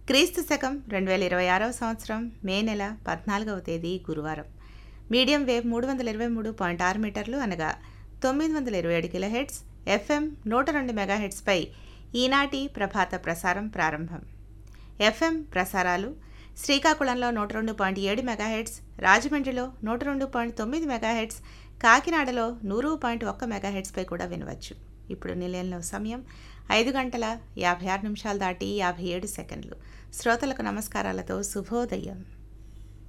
క్రీస్తు శకం రెండు వేల ఇరవై ఆరవ సంవత్సరం మే నెల పద్నాలుగవ తేదీ గురువారం మీడియం వేవ్ మూడు వందల ఇరవై మూడు పాయింట్ ఆరు మీటర్లు అనగా తొమ్మిది వందల ఇరవై ఏడు కిలో హెడ్స్ ఎఫ్ఎం నూట రెండు మెగాహెడ్స్పై ఈనాటి ప్రభాత ప్రసారం ప్రారంభం ఎఫ్ఎం ప్రసారాలు శ్రీకాకుళంలో నూట రెండు పాయింట్ ఏడు మెగాహెడ్స్ రాజమండ్రిలో నూట రెండు పాయింట్ తొమ్మిది మెగాహెడ్స్ కాకినాడలో నూరు పాయింట్ ఒక్క మెగాహెడ్స్పై కూడా వినవచ్చు ఇప్పుడు నిలయంలో సమయం ఐదు గంటల యాభై ఆరు నిమిషాలు దాటి యాభై ఏడు సెకండ్లు శ్రోతలకు నమస్కారాలతో శుభోదయం